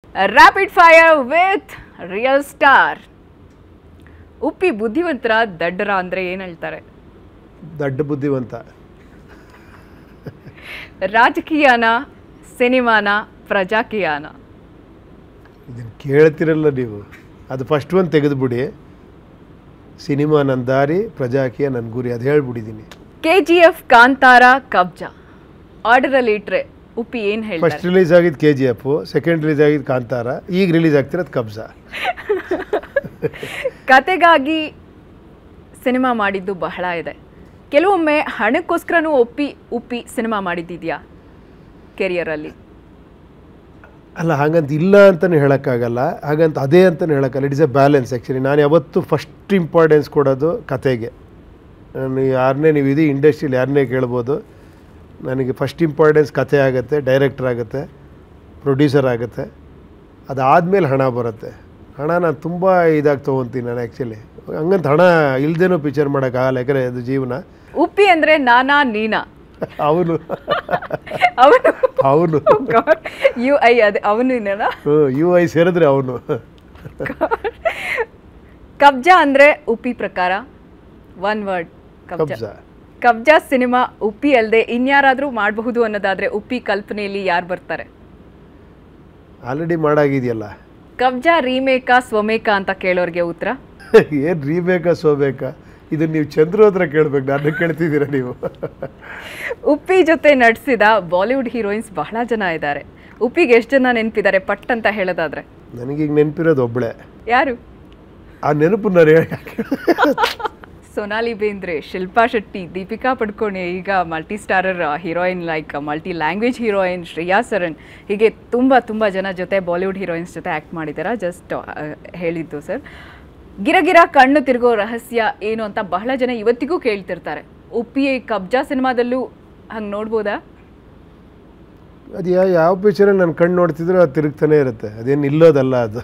rapid fire with real star Uppi ಬುದ್ಧಿವಂತರ ದಡ್ಡರ ಅಂದ್ರೆ ಏನ್ ಹೇಳ್ತಾರೆ ದಡ್ಡ ಬುದ್ಧಿವಂತ ರಾಜಕೀಯನ ಸಿನಿಮಾನ ಪ್ರಜಾಕೀಯನ ಇದನ್ನು ಕೇಳ್ತಿರಲ್ಲ ನೀವು ಅದು ಫಸ್ಟ್ ಒಂದು ತೆಗೆದುಬಿಡಿ ಸಿನಿಮಾ ನನ್ನ ದಾರಿ ಪ್ರಜಾಕೀಯ ನನ್ನ ಗುರಿ ಅದು ಹೇಳ್ಬಿಟ್ಟಿದ್ದೀನಿ K G F Kantara Kabzaa order ಅಲ್ಲಿ ಇಟ್ರೆ ಉಪ್ಪಿ ಏನ್ ಫಸ್ಟ್ ಹೇಳ್ತಾರೆ ರಿಲೀಸ್ ಆಗಿದ್ದು K G F second release Kantara ಕಾಂತಾರ ಈಗ ರಿಲೀಸ್ ಆಗ್ತಿರೋದು ಕಬ್ಜಾ ಕತೆಗಾಗಿ ಸಿನಿಮಾ ಮಾಡಿದ್ದು ಬಹಳ ಇದೆ ಕೆಲವೊಮ್ಮೆ ಹಣಕ್ಕೋಸ್ಕರನೂ ಒಪ್ಪಿ ಉಪ್ಪಿ ಸಿನಿಮಾ ಮಾಡಿದ್ದಿದ್ಯಾ ಕೆರಿಯರಲ್ಲಿ ಅಲ್ಲ ಹಾಗಂತ ಇಲ್ಲ ಅಂತಲೇ ಹೇಳೋಕ್ಕಾಗಲ್ಲ ಹಾಗಂತ ಅದೇ ಅಂತಲೇ ಹೇಳೋಕ್ಕಲ್ಲ it is a balance actually ನಾನು ಯಾವತ್ತೂ ಫಸ್ಟ್ ಇಂಪಾರ್ಟೆನ್ಸ್ ಕೊಡೋದು ಕತೆಗೆ ನಾನು ಯಾರನ್ನೇ ನೀವು ಇಡೀ ಇಂಡಸ್ಟ್ರಿಯಲ್ಲಿ ಯಾರನ್ನೇ ಕೇಳ್ಬೋದು ನನಗೆ ಫಸ್ಟ್ ಇಂಪಾರ್ಟೆನ್ಸ್ ಕತೆ ಆಗುತ್ತೆ ಡೈರೆಕ್ಟರ್ ಆಗುತ್ತೆ ಪ್ರೊಡ್ಯೂಸರ್ ಆಗುತ್ತೆ ಅದಾದಮೇಲೆ ಹಣ ಬರುತ್ತೆ ಹಣ ನಾನು ತುಂಬ ಇದಾಗಿ ತೊಗೊತೀನಿ ನಾನು ಆ್ಯಕ್ಚುಲಿ ಹಂಗಂತ ಹಣ ಇಲ್ದೇನೂ ಪಿಕ್ಚರ್ ಮಾಡೋಕ್ಕಾಗಲ್ಲ ಯಾಕಂದರೆ ಅದು ಜೀವನ ಉಪ್ಪಿ ಅಂದ್ರೆ ನಾನಾ ನೀನಾ ಅವನು ಅವನು ಅವನು ಯು ಐ ಅದೇ ಅವನು ಇನ್ನೇನಾ ಯು ಐ ಸೇರಿದ್ರೆ ಅವನು ಕಬ್ಜಾ ಅಂದ್ರೆ ಉಪ್ಪಿ ಪ್ರಕಾರ one word Kabzaa Kabzaa Kabzaa cinema Uppi ಅಲ್ಲದೆ ಇನ್ಯಾರಾದ್ರೂ ಮಾಡಬಹುದು ಅನ್ನೋದಾದ್ರೆ ಉಪ್ಪಿ ಕಲ್ಪನೆಯಲ್ಲಿ ಯಾರು ಬರ್ತಾರೆ ಆಲ್ರೆಡಿ ಮಾಡಾಗಿದೆಯಲ್ಲ ಕಬ್ಜಾ ರೀಮೇಕಾ ಸ್ವಮೇಕಾ ಅಂತ ಕೇಳೋರ್ಗೆ ಉತ್ತರ ಏನು ರೀಬೇಕಾ ಸೋಬೇಕಾ ಇದನ್ನ ನೀವು ಚಂದ್ರು ಹತ್ರ ಕೇಳ್ಬೇಕು ನಾನು ಕೇಳ್ತಿದ್ದೀರಾ ನೀವು ಉಪ್ಪಿ ಜೊತೆ ನಟಿಸಿದ ಬಾಲಿವುಡ್ ಹೀರೋಯಿನ್ಸ್ ಬಹಳ ಜನ ಇದ್ದಾರೆ ಉಪ್ಪಿಗೆ ಎಷ್ಟು ಜನ ನೆನಪಿದ್ದಾರೆ ಪಟ್ ಅಂತ ಹೇಳೋದಾದ್ರೆ ನನಗೀಗ ನೆನಪಿರೋದು ಒಬ್ಬಳೆ ಯಾರು ಆ ನೆನಪು ನಾನು ಹೇಳಿ ಸೊನಾಲಿ ಬೇಂದ್ರೆ ಶಿಲ್ಪಾ ಶೆಟ್ಟಿ ದೀಪಿಕಾ ಪಡ್ಕೋಣೆ ಈಗ multi starrer heroine like multi language heroine Shreya Saran ಹೀಗೆ ತುಂಬ ತುಂಬ ಜನ ಜೊತೆ ಬಾಲಿವುಡ್ ಹೀರೋಯಿನ್ಸ್ ಜೊತೆ ಆ್ಯಕ್ಟ್ ಮಾಡಿದ್ದಾರೆ ಜಸ್ಟ್ ಹೇಳಿದ್ದು ಸರ್ ಗಿರಗಿರ ಕಣ್ಣು ತಿರುಗೋ ರಹಸ್ಯ ಏನು ಅಂತ ಬಹಳ ಜನ ಇವತ್ತಿಗೂ ಕೇಳ್ತಿರ್ತಾರೆ ಉಪ್ಪಿ ಕಬ್ಜಾ ಸಿನಿಮಾದಲ್ಲೂ ಹಂಗೆ ನೋಡ್ಬೋದಾ ಅದು ಯಾವ ಯಾವ ಪಿಕ್ಚರಲ್ಲಿ ನನ್ನ ಕಣ್ಣು ನೋಡ್ತಿದ್ರು ಅದು ತಿರುಗ್ತಾನೆ ಇರುತ್ತೆ ಅದೇನು ನಿಲ್ಲೋದಲ್ಲ ಅದು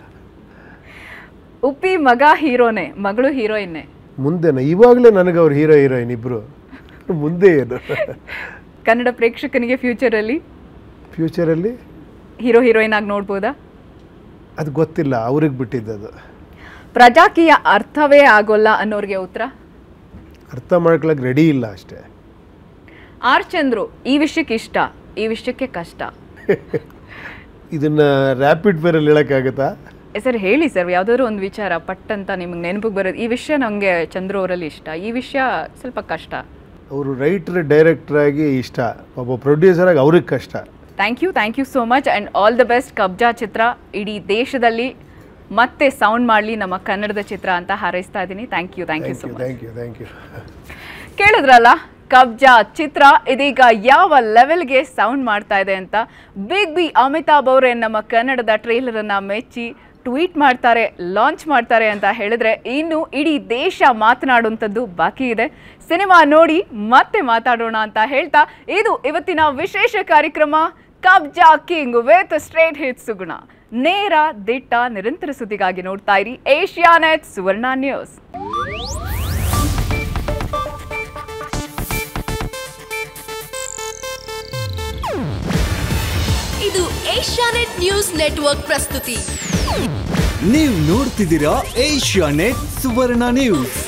ಉಪ್ಪಿ ಮಗ ಹೀರೋನೇ ಮಗಳು ಹೀರೋಯಿನ್ನೇ ಮುಂದೆನ ಇವಾಗಲೇ ನನಗೆ ಅವ್ರು ಹೀರೋ ಹೀರೋಯಿನ್ ಇಬ್ಬರು ಮುಂದೆ ಏನು ಕನ್ನಡ ಪ್ರೇಕ್ಷಕನಿಗೆ ಫ್ಯೂಚರಲ್ಲಿ ಫ್ಯೂಚರಲ್ಲಿ ಹೀರೋ ಹೀರೋಯಿನ್ ಆಗಿ ನೋಡ್ಬೋದಾ ಅದು ಗೊತ್ತಿಲ್ಲ ಅವ್ರಿಗೆ ಬಿಟ್ಟಿದ್ದದು ಪ್ರಜಾಕೀಯ ಅರ್ಥವೇ ಆಗೋಲ್ಲ ಅನ್ನೋರಿಗೆ ಉತ್ತರ ಅರ್ಥ ಮಾಡ್ಕೊಳಕ್ಕೆ ರೆಡಿ ಇಲ್ಲ ಅಷ್ಟೇ ಆರ್ ಚಂದ್ರು ಈ ವಿಷಯಕ್ಕೆ ಇಷ್ಟ ಈ ವಿಷಯಕ್ಕೆ ಕಷ್ಟ ಇದನ್ನು ರ್ಯಾಪಿಡ್ ಫೈರಲ್ಲಿ ಹೇಳೋಕ್ಕಾಗತ್ತಾ ಏ, ಸರ್ ಹೇಳಿ ಸರ್ ಯಾವುದಾದ್ರು ಒಂದು ವಿಚಾರ ಪಟ್ ಅಂತ ನಿಮ್ಗೆ ನೆನಪಿಗೆ ಬರೋದು ಈ ವಿಷಯ ನನಗೆ ಚಂದ್ರು ಅವರಲ್ಲಿ ಇಷ್ಟ ಈ ವಿಷಯ ಸ್ವಲ್ಪ ಕಷ್ಟ ಅವರು ರೈಟರ್ ಡೈರೆಕ್ಟರ್ ಆಗಿ ಇಷ್ಟ ಒಬ್ಬ ಪ್ರೊಡ್ಯೂಸರ್ ಆಗಿ ಅವ್ರಿಗೆ ಕಷ್ಟ thank you thank you so much and all the best Kabzaa ಚಿತ್ರ ಇಡೀ ದೇಶದಲ್ಲಿ ಮತ್ತೆ ಸೌಂಡ್ ಮಾಡಲಿ ನಮ್ಮ ಕನ್ನಡದ ಚಿತ್ರ ಅಂತ ಹಾರೈಸ್ತಾ ಇದ್ದೀನಿ thank you thank you thank so you much thank you thank you ಕೇಳಿದ್ರಲ್ಲ ಕಬ್ಜಾ ಚಿತ್ರ ಇದೀಗ ಯಾವ ಲೆವೆಲ್ಗೆ ಸೌಂಡ್ ಮಾಡ್ತಾ ಇದೆ ಅಂತ ಬಿಗ್ ಬಿ ಅಮಿತಾಬ್ ಅವರೇ ನಮ್ಮ ಕನ್ನಡದ ಟ್ರೇಲರ್ ಅನ್ನ ಮೆಚ್ಚಿ ಟ್ವೀಟ್ ಮಾಡ್ತಾರೆ ಲಾಂಚ್ ಮಾಡ್ತಾರೆ ಅಂತ ಹೇಳಿದ್ರೆ ಇನ್ನು ಇಡೀ ದೇಶ ಮಾತನಾಡುವಂಥದ್ದು ಬಾಕಿ ಇದೆ ಸಿನಿಮಾ ನೋಡಿ ಮತ್ತೆ ಮಾತಾಡೋಣ ಅಂತ ಹೇಳ್ತಾ ಇದು ಇವತ್ತಿನ ವಿಶೇಷ ಕಾರ್ಯಕ್ರಮ Kabzaa king with straight hit ಸುಗುಣ ನೇರ ದಿಟ್ಟ ನಿರಂತರ ಸುದ್ದಿಗಾಗಿ ನೋಡ್ತಾ ಇರಿ ಏಷ್ಯಾ ನೆಟ್ ಸುವರ್ಣ ನ್ಯೂಸ್ ಇದು ಏಷ್ಯಾನೆಟ್ ನ್ಯೂಸ್ ನೆಟ್ವರ್ಕ್ ಪ್ರಸ್ತುತಿ ನೀವು ನೋಡ್ತಿದ್ದೀರಾ ಏಷ್ಯಾ ನೆಟ್ ಸುವರ್ಣ ನ್ಯೂಸ್